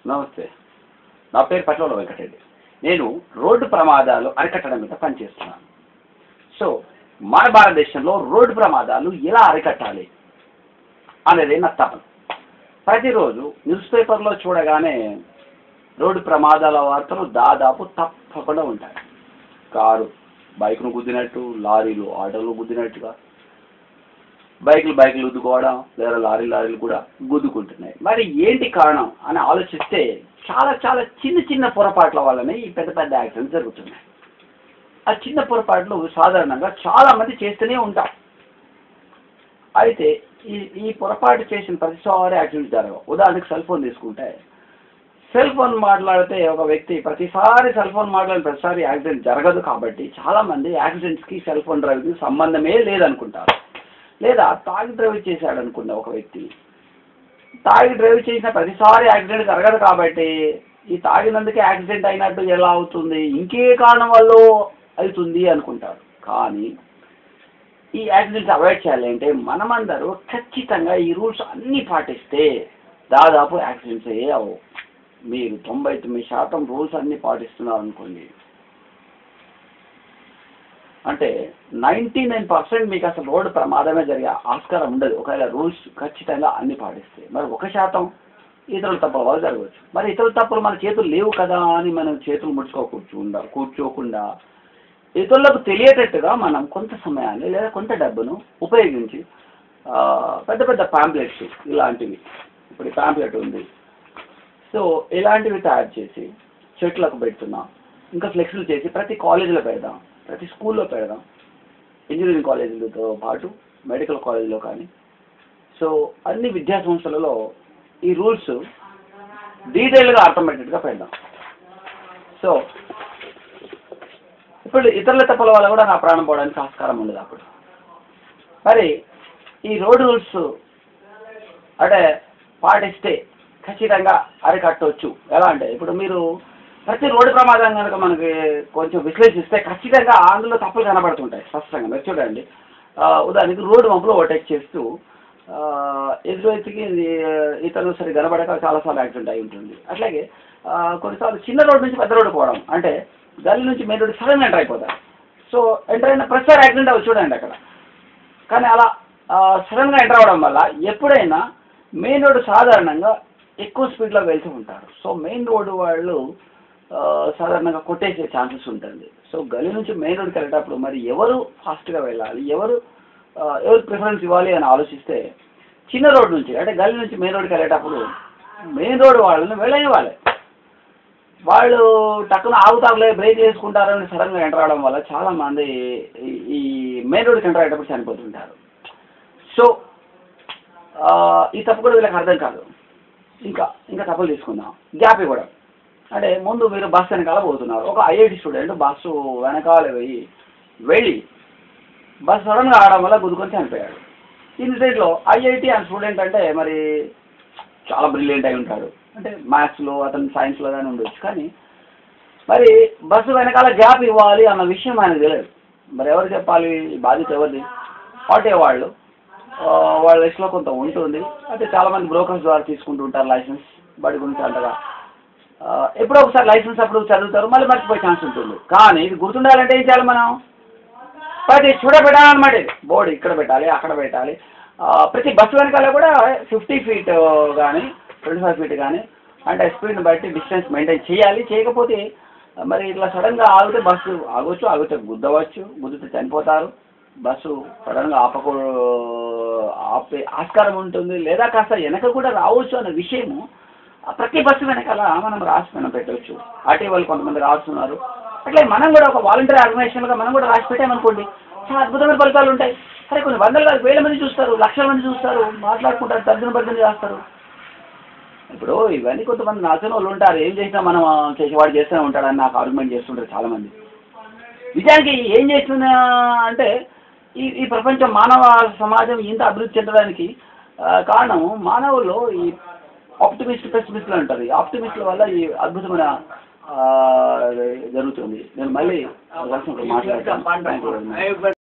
నమస్తే నా పేరు పట్ల వెంకటరెడ్డి నేను రోడ్డు ప్రమాదాలు అరికట్టడం మీద పనిచేస్తున్నాను సో మన భారతదేశంలో రోడ్డు ప్రమాదాలు ఎలా అరికట్టాలి అనేది నా తపన ప్రతిరోజు న్యూస్ పేపర్లో చూడగానే రోడ్డు ప్రమాదాల వార్తలు దాదాపు తప్పకుండా ఉంటాయి కారు బైక్ను గుద్దినట్టు లారీలు ఆటోలు గుద్దినట్టుగా బైకులు బైకులు గుద్దుకోవడం లేదా లారీ లారీలు కూడా గుద్దుకుంటున్నాయి మరి ఏంటి కారణం అని ఆలోచిస్తే చాలా చాలా చిన్న చిన్న పొరపాట్ల వల్లనే ఈ పెద్ద పెద్ద యాక్సిడెంట్స్ జరుగుతున్నాయి ఆ చిన్న పొరపాట్లు సాధారణంగా చాలా మంది చేస్తూనే ఉంటాం అయితే ఈ ఈ పొరపాటు చేసిన ప్రతిసారి యాక్సిడెంట్ జరగవు ఉదాహరణకు సెల్ ఫోన్ తీసుకుంటే సెల్ ఫోన్ మాట్లాడితే ఒక వ్యక్తి ప్రతిసారి సెల్ ఫోన్ మాట్లాడిన ప్రతిసారి యాక్సిడెంట్ జరగదు కాబట్టి చాలా మంది యాక్సిడెంట్స్కి సెల్ ఫోన్ డ్రైవింగ్కి సంబంధమే లేదనుకుంటారు లేదా తాగి డ్రైవ్ చేశాడు అనుకున్న ఒక వ్యక్తి తాగి డ్రైవ్ చేసిన ప్రతిసారి యాక్సిడెంట్ జరగదు కాబట్టి ఈ తాగినందుకే యాక్సిడెంట్ అయినట్టు ఎలా అవుతుంది ఇంకే కారణం వల్ల అవుతుంది అనుకుంటారు కానీ ఈ యాక్సిడెంట్స్ అవాయిడ్ చేయాలి అంటే మనమందరూ ఖచ్చితంగా ఈ రూల్స్ అన్నీ పాటిస్తే దాదాపు యాక్సిడెంట్స్ ఏ అవ్వవు మీరు తొంభై తొమ్మిది శాతం రూల్స్ అన్నీ పాటిస్తున్నారు అనుకోండి అంటే నైంటీ నైన్ పర్సెంట్ మీకు అసలు రోడ్డు ప్రమాదమే జరిగే ఆస్కారం ఉండదు ఒకవేళ రూల్స్ ఖచ్చితంగా అన్ని పాటిస్తే మరి ఒక శాతం ఇతరుల తప్పుల వల్ల జరగవచ్చు మరి ఇతరుల తప్పులు మన చేతులు లేవు కదా అని మనం చేతులు ముడుచుకోకూర్చుండా కూర్చోకుండా ఇతరులకు తెలియేటట్టుగా మనం కొంత సమయాన్ని లేదా కొంత డబ్బును ఉపయోగించి ఆ, పెద్ద పెద్ద పాంప్లెట్స్ ఇలాంటివి ఇప్పుడు ఈ పాంప్లెట్ ఉంది సో ఇలాంటివి తయారు చేసి చెట్లకు పెడుతున్నాం ఇంకా ఫ్లెక్స్లు చేసి ప్రతి కాలేజీలో పెడదాం ప్రతి స్కూల్లో పెడదాం ఇంజనీరింగ్ కాలేజీలతో పాటు మెడికల్ కాలేజీలో కానీ సో అన్ని విద్యా సంస్థలలో ఈ రూల్స్ డీటెయిల్గా అర్థమయ్యేటట్టుగా పెడదాం సో ఇప్పుడు ఇతరుల తప్పుల వల్ల కూడా నా ప్రాణం పోవడానికి ఆస్కారం ఉండదు అప్పుడు మరి ఈ రోడ్ రూల్స్ అంటే పాటిస్తే ఖచ్చితంగా అరికట్టవచ్చు ఎలా అంటే ఇప్పుడు మీరు ప్రతి రోడ్డు ప్రమాదం కనుక మనకి కొంచెం విశ్లేషిస్తే ఖచ్చితంగా అందులో తప్పులు కనబడుతుంటాయి స్పష్టంగా మీరు చూడండి ఆ, ఉదాహరణకి రోడ్డు వంపులో ఓవర్టేక్ చేస్తూ ఆ, ఎదురు వ్యక్తికి ఇతరులు సరి కనబడక చాలాసార్లు యాక్సిడెంట్ అయి ఉంటుంది అట్లాగే ఆ, కొన్నిసార్లు చిన్న రోడ్డు నుంచి పెద్ద రోడ్డు పోవడం అంటే గల్లీ నుంచి మెయిన్ రోడ్డు సడన్గా ఎంటర్ అయిపోతారు సో ఎంటర్ అయిన ప్రతిసారి యాక్సిడెంట్ అవి చూడండి అక్కడ కానీ అలా సడన్గా ఎంటర్ అవ్వడం వల్ల ఎప్పుడైనా మెయిన్ రోడ్డు సాధారణంగా ఎక్కువ స్పీడ్లో వెళ్తూ ఉంటారు సో మెయిన్ రోడ్డు వాళ్ళు ఆ, సాధారణంగా కొట్టేసే ఛాన్సెస్ ఉంటుంది సో గల్లీ నుంచి మెయిన్ రోడ్కి వెళ్ళేటప్పుడు మరి ఎవరు ఫాస్ట్గా వెళ్ళాలి ఎవరు ఆ, ఎవరు ప్రిఫరెన్స్ ఇవ్వాలి అని ఆలోచిస్తే చిన్న రోడ్ నుంచి అంటే గల్లీ నుంచి మెయిన్ రోడ్కి వెళ్ళేటప్పుడు మెయిన్ రోడ్ వాళ్ళని వెళ్ళనివ్వాలి వాళ్ళు టక్కున ఆగుతారులే బ్రేక్ చేసుకుంటారని సడన్గా ఎంటర్ అవడం వల్ల చాలా మంది ఈ- ఈ మెయిన్ రోడ్కి ఎంటర్ అయ్యేటప్పుడు చనిపోతుంటారు సో ఆ, ఈ తప్పు కూడా వీళ్ళకి అర్థం కాదు ఇంకా ఇంకా తప్పులు తీసుకుందాం గ్యాప్ ఇవ్వడం అంటే ముందు మీరు బస్సు వెనకాల పోతున్నారు ఒక ఐఐటి స్టూడెంట్ బస్సు వెనకాల పోయి వెళ్ళి బస్సు సడన్గా ఆడడం వల్ల గుద్దుకొని చనిపోయాడు ఇన్సిడెంట్లో ఐఐటి అండ్ స్టూడెంట్ అంటే మరి చాలా బ్రిలియంట్ అయి ఉంటాడు అంటే మ్యాథ్స్లో అతను సైన్స్లో కానీ ఉండొచ్చు కానీ మరి బస్సు వెనకాల గ్యాప్ ఇవ్వాలి అన్న విషయం ఆయనకు తెలియదు మరి ఎవరు చెప్పాలి ఈ బాధ్యత ఎవరిది ఆటో వాళ్ళు ఆ, వాళ్ళ లిస్ట్లో కొంత ఉంటుంది అయితే చాలామంది బ్రోకర్స్ ద్వారా తీసుకుంటూ ఉంటారు లైసెన్స్ బడి గురించి అంతగా ఆ, ఎప్పుడో ఒకసారి లైసెన్స్ అప్పుడు చదువుతారు మళ్ళీ మర్చిపోయే ఛాన్స్ ఉంటుంది కానీ ఇది గుర్తుండాలంటే ఏం చేయాలి మనం ప్రతి చూడ పెట్టాలన్నమాట ఇది బోర్డు ఇక్కడ పెట్టాలి అక్కడ పెట్టాలి ఆ, ప్రతి బస్సు వెనకాల కూడా ఫిఫ్టీ ఫీట్ కానీ ట్వంటీ ఫైవ్ ఫీట్ కానీ అంటే స్పీడ్ని బట్టి డిస్టెన్స్ మెయింటైన్ చేయాలి చేయకపోతే మరి ఇట్లా సడన్గా ఆగితే బస్సు ఆగొచ్చు ఆగితే గుద్దవచ్చు గుద్దితే చనిపోతారు బస్సు సడన్గా ఆపకూ ఆపే ఆస్కారం ఉంటుంది లేదా కాస్త వెనక కూడా రావచ్చు అనే విషయము ఆ ప్రతి బస్సు వెనకాల మనం రాసి మనం పెట్టవచ్చు ఆర్టీ వాళ్ళు కొంతమంది రాస్తున్నారు అట్లే మనం కూడా ఒక వాలంటీర్ ఆర్గనైజేషన్గా మనం కూడా రాసి పెట్టామనుకోండి చాలా అద్భుతమైన ఫలితాలు ఉంటాయి సరే కొన్ని వందల కాదు వేల మంది చూస్తారు లక్షల మంది చూస్తారు మాట్లాడుకుంటారు తర్జన భర్జన చేస్తారు ఇప్పుడు ఇవన్నీ కొంతమంది నచ్చిన వాళ్ళు ఉంటారు ఏం చేసినా మనం చేసేవాడు చేస్తూనే ఉంటాడని నాకు ఆర్గ్యుమెంట్ చేస్తుంటారు చాలామంది నిజానికి ఏం చేస్తున్నా అంటే ఈ ఈ ప్రపంచం మానవ సమాజం ఇంత అభివృద్ధి చెందడానికి ఆ, కారణం మానవుల్లో ఈ ఆప్టిమిస్ట్ పెసిమిస్ట్లు అంటారు ఈ ఆప్టిమిస్ట్ల వల్ల ఈ అద్భుతమైన ఆ, జరుగుతుంది నేను మళ్ళీ కలిసినప్పుడు మాట్లాడతాను థ్యాంక్ యూ వెరీ మచ్